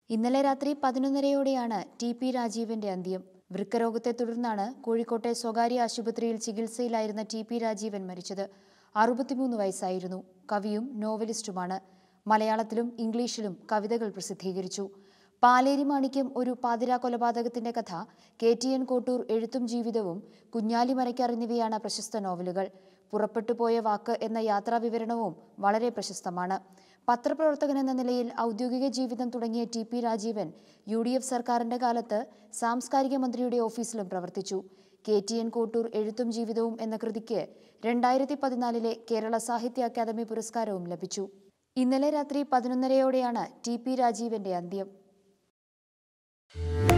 ഇന്നലെ രാത്രി പതിനൊന്നരയോടെയാണ് T P രാജീവന്റെ അന്ത്യം വൃക്കരോഗത്തെ തുടർന്നാണ് കോഴിക്കോട്ടെ സ്വകാര്യ ആശുപത്രിയിൽ ചികിത്സയിലായിരുന്ന ടി പി രാജീവൻ മരിച്ചത് അറുപത്തിമൂന്ന് വയസ്സായിരുന്നു കവിയും നോവലിസ്റ്റുമാണ് മലയാളത്തിലും ഇംഗ്ലീഷിലും കവിതകൾ പ്രസിദ്ധീകരിച്ചു പാലേരി മാണിക്യം ഒരു പാതിരാ കൊലപാതകത്തിന്റെ കഥ കെ ടി എൻ കോട്ടൂർ എഴുത്തും ജീവിതവും കുഞ്ഞാലി മരയ്ക്കാർ എന്നിവയാണ് പ്രശസ്ത നോവലുകൾ പുറപ്പെട്ടുപോയ വാക്ക് എന്ന യാത്രാ വിവരണവും വളരെ പ്രശസ്തമാണ് പത്രപ്രവർത്തകൻ എന്ന നിലയിൽ ഔദ്യോഗിക ജീവിതം തുടങ്ങിയ T P Rajeevan U D F സർക്കാരിന്റെ കാലത്ത് സാംസ്കാരിക മന്ത്രിയുടെ ഓഫീസിലും പ്രവർത്തിച്ചു കെ ടി എൻ കോട്ടൂർ എഴുത്തും ജീവിതവും എന്ന കൃതിക്ക് രണ്ടായിരത്തി പതിനാലിലെ കേരള സാഹിത്യ അക്കാദമി പുരസ്കാരവും ലഭിച്ചു ഇന്നലെ രാത്രി പതിനൊന്നരയോടെയാണ് ടി പി രാജീവന്റെ അന്ത്യം